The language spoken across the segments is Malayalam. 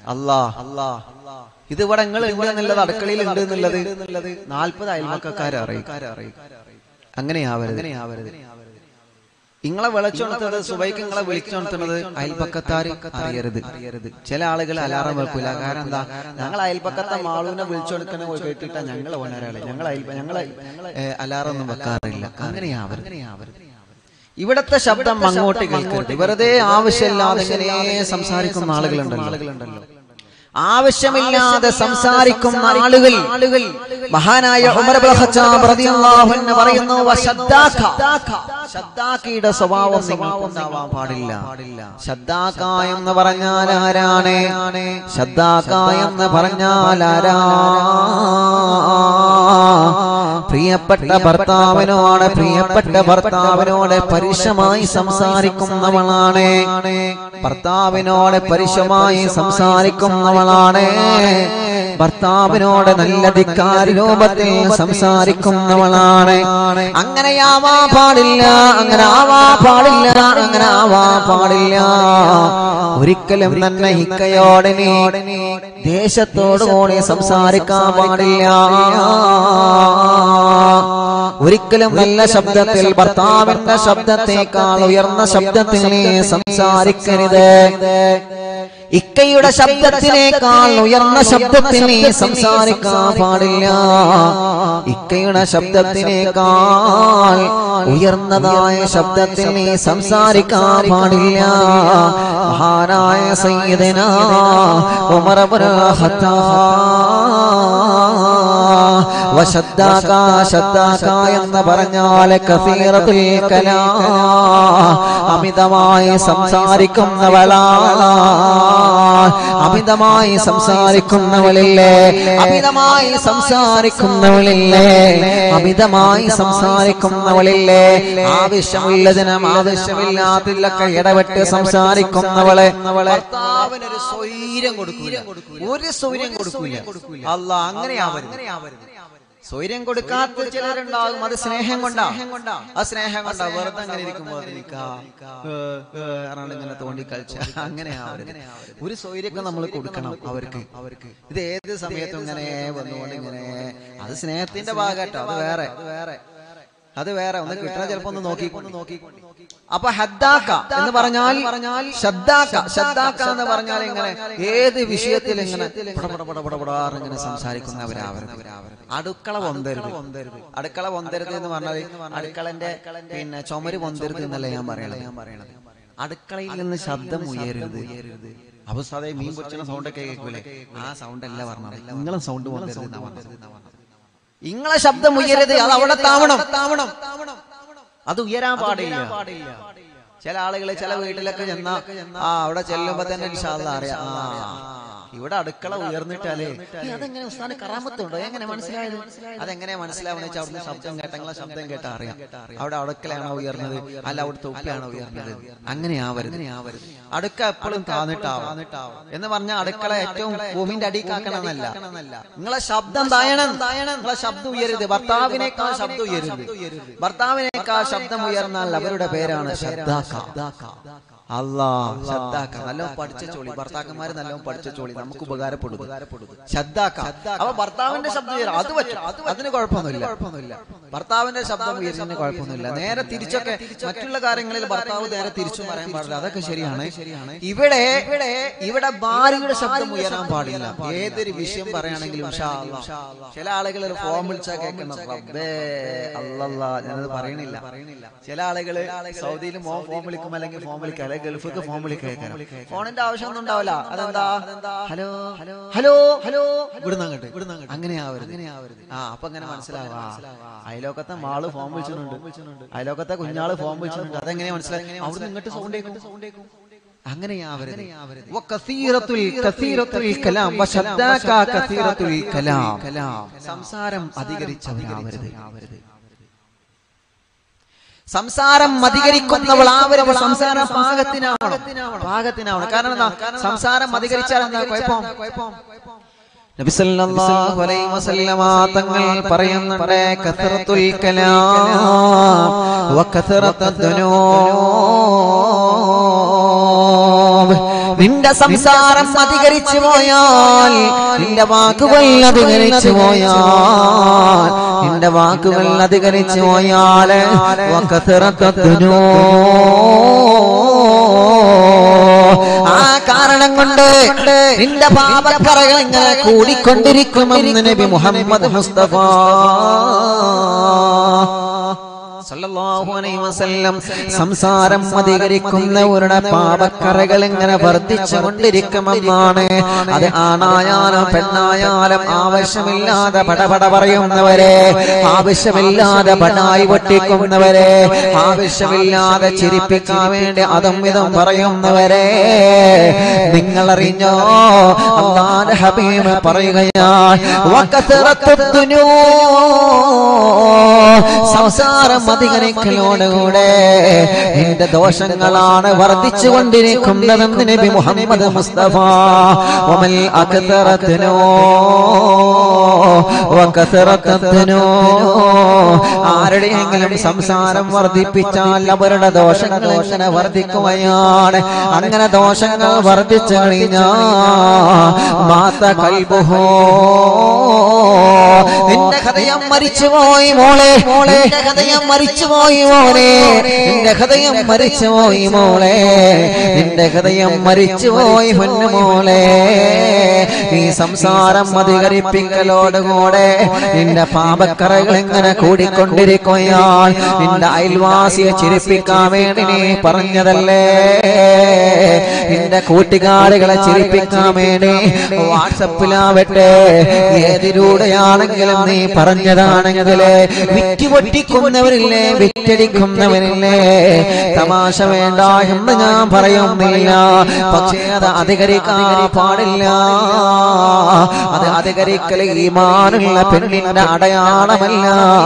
അല്ലാ അല്ലാ ഇത് ഇവിടെ നിങ്ങൾ ഉണ്ട് എന്നുള്ളത് അടുക്കളയിൽ ഉണ്ട് എന്നുള്ളത് നാൽപ്പത് അയൽവക്കക്കാരെ അറിയും അങ്ങനെയാവരുത് അങ്ങനെയാവരുത് നിങ്ങളെ വിളിച്ചുണർത്തത് സുബൈക്ക് നിങ്ങളെ വിളിച്ചുണർത്തുന്നത് അയൽപ്പക്കത്താര് അറിയരുത് അറിയരുത് ചില ആളുകൾ അലാറം വെക്കൂല കാരണം എന്താ ഞങ്ങൾ അയൽപ്പക്കത്തെ മാളൂനെ വിളിച്ചുണർക്കുന്ന കേട്ടിട്ടാ ഞങ്ങൾ ഓണരാളെ ഞങ്ങൾ അയൽ ഞങ്ങളെ അലാറം ഒന്നും വെക്കാറില്ല അങ്ങനെയാവരുത് അങ്ങനെയാവരുത് ഇവിടത്തെ ശബ്ദം അങ്ങോട്ട് കേൾക്കരുത് വെറുതെ ആവശ്യമില്ലാതെ ഇങ്ങനെ സംസാരിക്കുന്ന ആളുകളുണ്ടല്ലോ ആളുകളുണ്ടല്ലോ ആവശ്യമില്ലാതെ സംസാരിക്കുന്ന ആളുകൾ ആളുകൾ മഹാനായ ഉമർ ഇബ്നുൽ ഖത്താബ് റളിയല്ലാഹു അൻഹു പറയുന്നു വശദ്ദാക ശദ്ദാക്കയുടെ സ്വഭാവം നിങ്ങൾക്കുണ്ടാവാൻ പാടില്ല ശദ്ദാക്ക എന്ന് പറഞ്ഞാൽ ആരാണ് ശദ്ദാക്ക എന്ന് പറഞ്ഞാൽ ആരാ പ്രിയപ്പെട്ട ഭർത്താവിനോട് പ്രിയപ്പെട്ട ഭർത്താവിനോട് പരുഷമായി സംസാരിക്കുന്നവളാണ് ഭർത്താവിനോട് പരുഷമായി സംസാരിക്കുന്നവളാണ് ഭർത്താവിനോട് നല്ല ധിക്കാരി രൂപത്തിൽ സംസാരിക്കുന്നവളാണ് അങ്ങനെയാവാ പാടില്ല അങ്ങനെ ആവാ പാടില്ല അങ്ങനെ ആവാ പാടില്ല ഒരിക്കലും തന്നെ ഹിക്കയോടെ നീ ദേശത്തോടു കൂടി സംസാരിക്കാൻ പാടില്ല ഒരിക്കലും നല്ല ശബ്ദത്തിൽ ഭർത്താവിന്റെ ശബ്ദത്തേക്കാൾ ഉയർന്ന ശബ്ദത്തിൽ നീ സംസാരിക്കരുത് ഇക്കയുടെ ശബ്ദത്തിനേക്കാൾ ഉയർന്ന ശബ്ദത്തിൽ നീ സംസാരിക്കാൻ പാടില്ല ഇക്കയുടെ ശബ്ദത്തിനേക്കാൾ ഉയർന്നതായ ശബ്ദത്തിൽ നീ സംസാരിക്കാൻ പാടില്ല മഹാനായ സയ്യിദന ഉമർ ഇബ്നുൽ ഖത്താബ് വശദ്ദാക ശദ്ദാക എന്ന് പറഞ്ഞാൽ കസീറത്തുൽ കലാം അമിതമായി സംസാരിക്കുന്നവളാ അമിതമായി സംസാരിക്കുന്നവളില്ലേ അമിതമായി സംസാരിക്കുന്നവളില്ലേ അമിതമായി സംസാരിക്കുന്നവളില്ലേ ആവശ്യമുള്ളതിനും ആവശ്യമില്ലാത്തില്ലൊക്കെ ഇടപെട്ട് സംസാരിക്കുന്നവളെ ഭർത്താവിനൊരു സ്വൈര്യം കൊടുക്കൂല ഒരു സ്വൈര്യം കൊടുക്കൂല അല്ല അങ്ങനെയാവരുത് സ്വൈര്യം കൊടുക്കാത്ത ചിലരുണ്ടാകും അത് സ്നേഹം കൊണ്ടാ ആ സ്നേഹം കൊണ്ടാ വെറുതെ അങ്ങനെ ഇരിക്കുമ്പോ ഇങ്ങനെ തോണ്ടി കളിച്ച അങ്ങനെ ആവരുത് ഒരു സ്വൈര്യമൊക്കെ നമ്മൾ കൊടുക്കണം അവർക്ക് അവർക്ക് ഇത് ഏത് സമയത്തും ഇങ്ങനെ വന്നുകൊണ്ട് ഇങ്ങനെ അത് സ്നേഹത്തിന്റെ ഭാഗട്ടോ അത് വേറെ അത് വേറെ അത് വേറെ ഒന്ന് കിട്ടണ ചിലപ്പോ ഒന്ന് നോക്കിക്കൊണ്ട് നോക്കിക്കൊണ്ട് അപ്പൊ ഹദ്ദാക്ക എന്ന് പറഞ്ഞാൽ പറഞ്ഞാൽ ശബ്ദാക്ക ശബ്ദാക്ക എന്ന് പറഞ്ഞാൽ ഇങ്ങനെ ഏത് വിഷയത്തിൽ ഇങ്ങനെ പടപടപടപടാറ് ഇങ്ങനെ സംസാരിക്കുന്നവരാവരുത് അടുക്കള പൊന്തരുത് അടുക്കള പൊന്തരുത് എന്ന് പറഞ്ഞാൽ അടുക്കളന്റെ പിന്നെ ചുമര് പൊന്തരുത് എന്നല്ല ഞാൻ പറയണത് ഞാൻ പറയണത് അടുക്കളയിൽ നിന്ന് ശബ്ദം ഉയരരുത് അപ്പൊ സാധേ മീൻ പൊച്ചുന്ന സൗണ്ട് ഒക്കെ കേൾക്കൂലേ ആ സൗണ്ട് അല്ല പറഞ്ഞത് നിങ്ങളെ സൗണ്ട് പൊന്തരുത് എന്നാ പറഞ്ഞത് ഇങ്ങളെ ശബ്ദം ഉയരരുത് അത് അവിടെ താവണം താവണം അത് ഉയരാൻ പാടില്ല ചില ആളുകൾ ചില വീട്ടിലൊക്കെ ചെന്നാ ആ അവിടെ ചെല്ലുമ്പോ തന്നെ ഇൻഷാല്ല അറിയാം ആ ഇവിടെ അടുക്കള ഉയർന്നിട്ടാലേ "ഏ, അതെങ്ങനെ ഉസ്താന് കറാമത്തുണ്ടോ എങ്ങനെ മനസ്സിലായത് അതെങ്ങനെ മനസ്സിലാവുന്ന വെച്ചാൽ അവിടുന്ന് ശബ്ദം കേട്ട നിങ്ങളെ ശബ്ദം കേട്ടാ അറിയാം അവിടെ അടുക്കളയാണോ ഉയർന്നത് അല്ല അവിടുത്തെ ഉപ്പയാണോ ഉയർന്നത് അങ്ങനെ ആവരുത് അടുക്ക എപ്പോഴും താന്നിട്ടാവും എന്ന് പറഞ്ഞാൽ അടുക്കള ഏറ്റവും ഭൂമിന്റെ അടിക്കാക്കണമെന്നല്ല നിങ്ങളെ ശബ്ദം തായണം നിങ്ങളെ ശബ്ദം ഉയരുത് ഭർത്താവിനേക്കാൾ ശബ്ദം ഉയരുത് ഭർത്താവിനേക്കാൾ ശബ്ദം ഉയർന്നാൽ അവരുടെ പേരാണ് ശബ്ദാക്ക അല്ലാ ശബ്ദാക്ക നല്ലോണം പഠിച്ച ചോളി ഭർത്താക്കന്മാര് നല്ലോണം പഠിച്ച ചോളി നമുക്ക് ഉപകാരപ്പെടും ശബ്ദാക്ക അപ്പൊ ഭർത്താവിന്റെ ശബ്ദം ഉയരും അത് പറ്റും അതിന് കുഴപ്പമൊന്നുമില്ല കുഴപ്പമൊന്നുമില്ല ഭർത്താവിന്റെ ശബ്ദം ഉയരുന്നതിന് കുഴപ്പമൊന്നുമില്ല നേരെ തിരിച്ചൊക്കെ മറ്റുള്ള കാര്യങ്ങളിൽ ഭർത്താവ് നേരെ തിരിച്ചു പറയാൻ പാടില്ല അതൊക്കെ ശരിയാണ് ശരിയാണ് ഇവിടെ ഇവിടെ ഇവിടെ ഭാര്യയുടെ ശബ്ദം ഉയരാൻ പാടില്ല ഏതൊരു വിഷയം പറയുകയാണെങ്കിലും ഇൻഷാ അല്ലാ. ചില ആളുകൾ ഒരു ഫോം വിളിച്ചാൽ കേൾക്കണം റബ്ബേ അല്ലല്ല ഞാനത് പറയണില്ല ചില ആളുകള് സൗദിയിൽ മോൻ ഫോൺ വിളിക്കും അല്ലെങ്കിൽ ഫോൺ വിളിക്കാം അല്ലെങ്കിൽ ഗൾഫിക്ക് ഫോൺ വിളിക്കാം ഫോണിന്റെ ആവശ്യമൊന്നും ഉണ്ടാവില്ല അതെന്താ ഹലോ ഹലോ ഹലോ ഹലോ ഇവിടുന്ന് അങ്ങോട്ട് ഇവിടുന്ന് അങ്ങോട്ട് അങ്ങനെ ആവരുത് ആ അപ്പൊ അങ്ങനെ മനസ്സിലാവാ അയലോക്കത്തെ മാള് ഫോൺ വിളിച്ചിട്ടുണ്ട് അയലോക്കത്തെ കുഞ്ഞാള് ഫോൺ വിളിച്ചിട്ടുണ്ട് അതെങ്ങനെയാ മനസ്സിലായി അവിടുന്ന് ഇങ്ങോട്ട് സൗണ്ട് കേൾക്കും അങ്ങനെയാവരുത് വകസീറത്തുൽ കസീറത്തുൽ കലാം വശദ്ദാക കസീറത്തുൽ കലാം സംസാരം അധികരിച്ചവരാവരുത് സംസാരം അധികരിക്കുന്നവളാവരുത് സംസാരം പാകത്തിനാവണം പാകത്തിനാവണം കാരണം എന്താ സംസാരം അധികരിച്ചാൽ എന്താ കുഴപ്പം നബി സല്ലല്ലാഹു അലൈഹി വസല്ലമ തങ്ങൾ പറയുന്നുണ്ട് കസറത്തുൽ കലാം വ കസറത്തുദ് ദുനൂബ് നിന്റെ സംസാരം അധികരിച്ചു പോയാൽ നിന്റെ വാക്കുകൾ അധികരിച്ചു പോയാൽ നിന്റെ വാക്കുകൾ അധികരിച്ചു പോയാൽ വക്കത്തിറക്കത്തിനോ ആ കാരണം കൊണ്ട് നിന്റെ പാപക്കറകൾ ഇങ്ങനെ കൂടിക്കൊണ്ടിരിക്കുമെന്ന് നബി മുഹമ്മദ് മുസ്തഫ സല്ലല്ലാഹു അലൈഹി വസല്ലം സംസാരം അധികരിക്കുന്നവരുടെ പാപക്കറകൾ ഇങ്ങനെ വർദ്ധിച്ചുകൊണ്ടിരിക്കുമെന്നാണ് അത് ആണായാലും പെണ്ണായാലും ആവശ്യമില്ലാതെ പടപട പറയുന്നവരെ ആവശ്യമില്ലാതെ പടായി പൊട്ടിക്കുന്നവരെ ആവശ്യമില്ലാതെ ചിരിപ്പിക്കാൻ വേണ്ടി അതും ഇതും പറയുന്നവരെ നിങ്ങൾ അറിഞ്ഞോ അള്ളാന്റെ ഹബീബ് പറയുകയാണ് വക്കത്തിറത്തുന്നു സംസാരം അധികരിക്കലോടുകൂടെ നിന്റെ ദോഷങ്ങളാണ് വർദ്ധിച്ചു കൊണ്ടിരിക്കുന്നതെന്ന് നബി മുഹമ്മദ് മുസ്തഫ ഒമൽ അക്തറത്തിനോ വക്കത്തിറക്കത്തിനോ ആരുടെയെങ്കിലും സംസാരം വർദ്ധിപ്പിച്ചാൽ അവരുടെ ദോഷങ്ങൾ എങ്ങനെ വർദ്ധിക്കുകയാണ് അങ്ങനെ ദോഷങ്ങൾ വർദ്ധിച്ചു കഴിഞ്ഞാ മാത്ത കൽബുഹോ നിന്റെ ഹൃദയം മരിച്ചുപോയി മോളെ നിന്റെ ഹൃദയം മരിച്ചുപോയി മോനെ നിന്റെ ഹൃദയം മരിച്ചുപോയി മോളെ നിന്റെ ഹൃദയം മരിച്ചുപോയി പൊന്നു മോളെ ഈ സംസാരം അധികരിപ്പിക്കലോടുകൂടെ നിന്റെ പാപക്കറകൾ എങ്ങനെ കൂടിക്കൊണ്ടിരിക്കുകയാൽ നിന്റെ അയൽവാസിയെ ചിരിപ്പിക്കാൻ വേണ്ടി നീ പറഞ്ഞതല്ലേ നിന്റെ കൂട്ടുകാരികളെ ചിരിപ്പിക്കാൻ വേണ്ടി വാട്സപ്പിലാവട്ടെ ഏതിലൂടെയാണെങ്കിലും നീ പറഞ്ഞതാണെങ്കിൽ വിറ്റുപൊട്ടിക്കുന്നവരില്ലേ വിറ്റടിക്കുന്നവരില്ലേ തമാശ വേണ്ട എന്ന് ഞാൻ പറയുന്നില്ല പക്ഷേ അത് അധികരിക്കാൻ പാടില്ല അത് അധികരിക്കൽ ഈമാനുള്ള പെണ്ണിന്റെ അടയാളമല്ല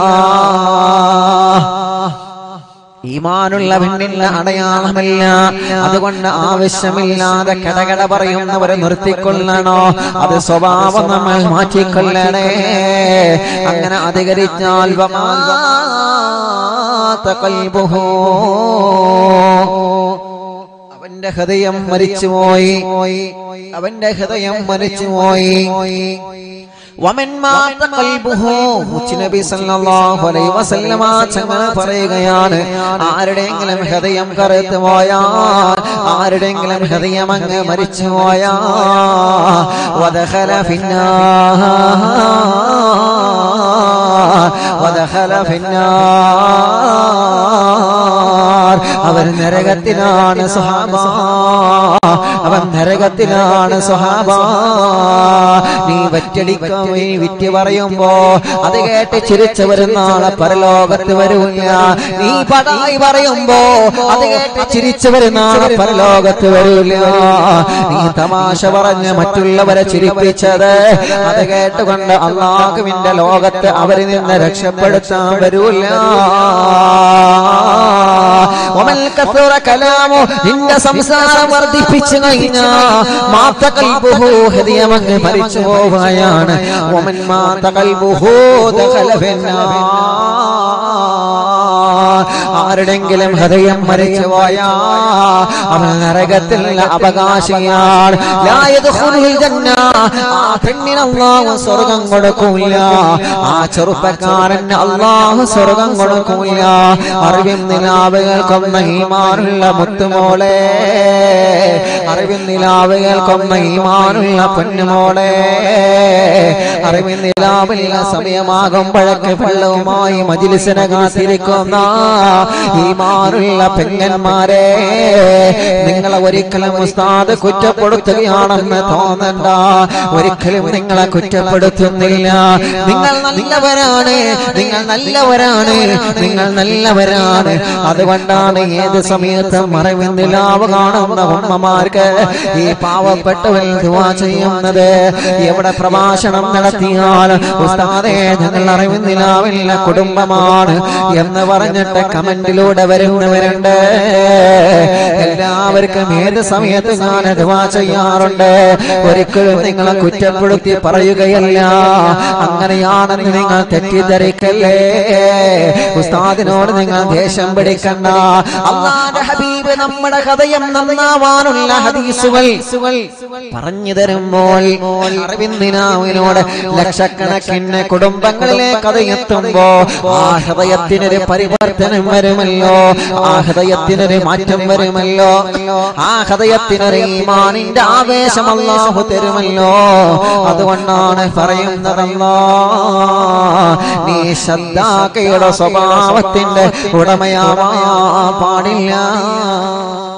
ഈമാനുള്ള പെണ്ണിന്റെ അടയാളമല്ല അതുകൊണ്ട് ആവശ്യമില്ലാതെ കടകട പറയുന്നവരെ നിർത്തിക്കൊള്ളണോ അത് സ്വഭാവം നമ്മൾ മാറ്റിക്കൊള്ളണേ അങ്ങനെ അധികരിച്ചാൽ അവന്റെ ഹൃദയം മരിച്ചുപോയി അവന്റെ ഹൃദയം മരിച്ചുപോയി വമൻ മാത ഖൽബുഹു മുസ്നബി സല്ലല്ലാഹു അലൈഹി വസല്ലമ ചങ്ങല പറയുകയാണ് ആരുടെയെങ്കിലും ഹൃദയം കറുത്തു പോയാൽ ആരുടെയെങ്കിലും ഹൃദയം അങ്ങ് മരിച്ചു പോയാൽ വദഖല ഫിന്നാർ വദഖല ഫിന്നാർ അവൻ നരകത്തിലാണ് സുഹാബ അവൻ നരകത്തിലാണ് സുഹാബ നീ വറ്റടിക്കാൻ നീ വിറ്റ് പറയുമ്പോ അത് കേട്ട് ചിരിച്ചു വരുന്ന ആളെ പരലോകത്ത് വരൂല്ല നീ പടായി പറയുമ്പോ അത് കേട്ട് ചിരിച്ചു വരുന്ന ആളെ പരലോകത്ത് വരൂല്ല നീ തമാശ പറഞ്ഞ് മറ്റുള്ളവരെ ചിരിപ്പിച്ചത് അത് കേട്ടുകൊണ്ട് അള്ളാഹുവിന്റെ ലോകത്ത് അവരിൽ നിന്ന് രക്ഷപ്പെടുത്താൻ വരൂല്ല ഒമൽ കസറ കലാമോ നിന്റെ സംസാരം വർദ്ധിപ്പിച്ചു കഴിഞ്ഞാ മാത്ത കൽബുഹു ഹൃദയമങ്ങ് മരിച്ചു പോവുകയാണ് ഒമൻ മാത്ത കൽബുഹു ദഖല ഫിന്നാർ ആരുടെങ്കിലും ഹൃദയം മരിച്ചു പോയാ അവൻ നരകത്തിൽ അവകാശിയാണ് ലാ യദ്ഖുലുൽ ജന്ന ആ പെണ്ണിന് അല്ലാഹു സ്വർഗം കൊടുക്കൂല ആ ചെറുപ്പക്കാരന് അല്ലാഹു സ്വർഗം കൊടുക്കൂല അറിവിൻ നിലാവുകൾക്കൊന്ന ഈമാനുള്ള മുത്തുമോളെ അറിവിൻ നിലാവുകൾക്കൊന്ന ഈമാനുള്ള പൊന്നുമോളെ അറിവിൻ നിലാവില്ല സമയമാകുമ്പോഴൊക്കെ വെള്ളവുമായി മജിലിസിനെ കാത്തിരിക്കുന്ന ഈമാനുള്ള പെങ്ങന്മാരെ നിങ്ങളെ ഒരിക്കലും ഉസ്താദ് കുറ്റപ്പെടുത്തുകയാണെന്ന് തോന്നണ്ട ഒരിക്കലും നിങ്ങളെ കുറ്റപ്പെടുത്തുന്നില്ല നിങ്ങൾ നല്ലവരാണ് നിങ്ങൾ നല്ലവരാണ് നിങ്ങൾ നല്ലവരാണ് അതുകൊണ്ടാണ് ഏത് സമയത്തും മറവിന്ദിലാവ് കാണുന്ന ഉമ്മമാർക്ക് ഈ പാവപ്പെട്ടവൻ ദുവാ ചെയ്യുന്നത് എവിടെ പ്രഭാഷണം നടത്തിയാൽ ഉസ്താദേ ഞങ്ങൾ അറിവിന്ദിലാവില്ല കുടുംബമാണ് എന്ന് പറഞ്ഞിട്ട് കമന്റിലൂടെ വരുന്നവരുണ്ട് എല്ലാവർക്കും ഏത് സമയത്ത് ഞാൻ ദുവാ ചെയ്യാറുണ്ട് ഒരിക്കലും നിങ്ങളെ കുറ്റപ്പെടുത്തി പറയുകയല്ല അങ്ങനെയാണെന്ന് നിങ്ങൾ തെറ്റിദ്ധരിക്കല്ലേ ഉസ്താദിനോട് നിങ്ങൾ ദേഷ്യം പിടിക്കണ്ട അള്ളാന്റെ ഹബീബ് ഹബീബ് നമ്മുടെ ഹൃദയം നന്നാവാനുള്ള ഹദീസുകൾ പറഞ്ഞു തരുമ്പോൾ അറിവിന്ദിനാവിനോട് ലക്ഷക്കണക്കിന് കുടുംബങ്ങളിലെ കഥയെത്തുമ്പോ ആ ഹൃദയത്തിനൊരു പരിവർത്തനം വരുമല്ലോ ആ ഹൃദയത്തിനൊരു മാറ്റം വരുമല്ലോ ആ ഹൃദയത്തിനൊരു ഈമാനിന്റെ ആവേശം അല്ലാഹു തരുമല്ലോ അതുകൊണ്ടാണ് പറയുന്നതല്ലോ നീ ശ്രദ്ധാക്കയുടെ സ്വഭാവത്തിന്റെ ഉടമയാവാൻ പാടില്ല